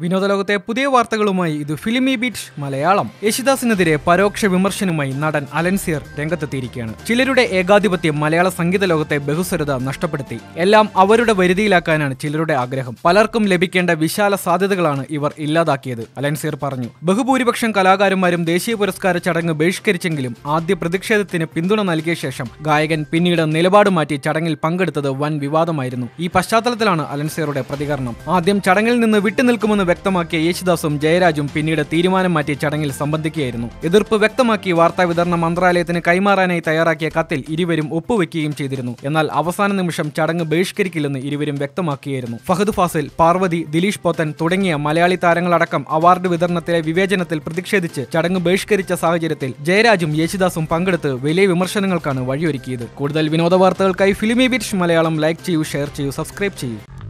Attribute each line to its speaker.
Speaker 1: വിനോദലോകത്തെ പുതിയ വാർത്തകളുമായി ഇത് ഫിലിമി ബീറ്റ് മലയാളം യേശുദാസിനെതിരെ പരോക്ഷ വിമർശനവുമായി നടൻ അലൻസിയർ രംഗത്തെത്തിയിരിക്കുകയാണ് ചിലരുടെ ഏകാധിപത്യം മലയാള സംഗീത ലോകത്തെ ബഹുസ്വരത നഷ്ടപ്പെടുത്തി എല്ലാം അവരുടെ വരുതിയിലാക്കാനാണ് ചിലരുടെ ആഗ്രഹം പലർക്കും ലഭിക്കേണ്ട വിശാല സാധ്യതകളാണ് ഇവർ ഇല്ലാതാക്കിയത് അലൻസിയർ പറഞ്ഞു ബഹുഭൂരിപക്ഷം കലാകാരന്മാരും ദേശീയ പുരസ്കാര ചടങ്ങ് ബഹിഷ്കരിച്ചെങ്കിലും ആദ്യ പ്രതിഷേധത്തിന് പിന്തുണ നൽകിയ ശേഷം ഗായകൻ പിന്നീട് നിലപാട് മാറ്റി ചടങ്ങിൽ പങ്കെടുത്തത് വൻ വിവാദമായിരുന്നു ഈ പശ്ചാത്തലത്തിലാണ് അലൻസിയറുടെ പ്രതികരണം ആദ്യം ചടങ്ങിൽ നിന്ന് വിട്ടുനിൽക്കുമെന്ന് വ്യക്തമാക്കിയ യേശുദാസും ജയരാജും പിന്നീട് തീരുമാനം മാറ്റി ചടങ്ങിൽ സംബന്ധിക്കുകയായിരുന്നു എതിർപ്പ് വ്യക്തമാക്കി വാർത്താ വിതരണ മന്ത്രാലയത്തിന് കൈമാറാനായി തയ്യാറാക്കിയ കത്തിൽ ഇരുവരും ഒപ്പുവെക്കുകയും ചെയ്തിരുന്നു എന്നാൽ അവസാന നിമിഷം ചടങ്ങ് ബഹിഷ്കരിക്കില്ലെന്ന് ഇരുവരും വ്യക്തമാക്കിയായിരുന്നു ഫഹദ് ഫാസിൽ പാർവതി ദിലീഷ് പോത്തൻ തുടങ്ങിയ മലയാളി താരങ്ങളടക്കം അവാർഡ് വിതരണത്തിലെ വിവേചനത്തിൽ പ്രതിഷേധിച്ച് ചടങ്ങ് ബഹിഷ്കരിച്ച സാഹചര്യത്തിൽ ജയരാജും യേശുദാസും പങ്കെടുത്ത് വലിയ വിമർശനങ്ങൾക്കാണ് വഴിയൊരുക്കിയത് കൂടുതൽ വിനോദ വാർത്തകൾക്കായി ഫിലിമി ബീറ്റ് മലയാളം ലൈക്ക് ചെയ്യൂ ഷെയർ ചെയ്യൂ സബ്സ്ക്രൈബ് ചെയ്യൂ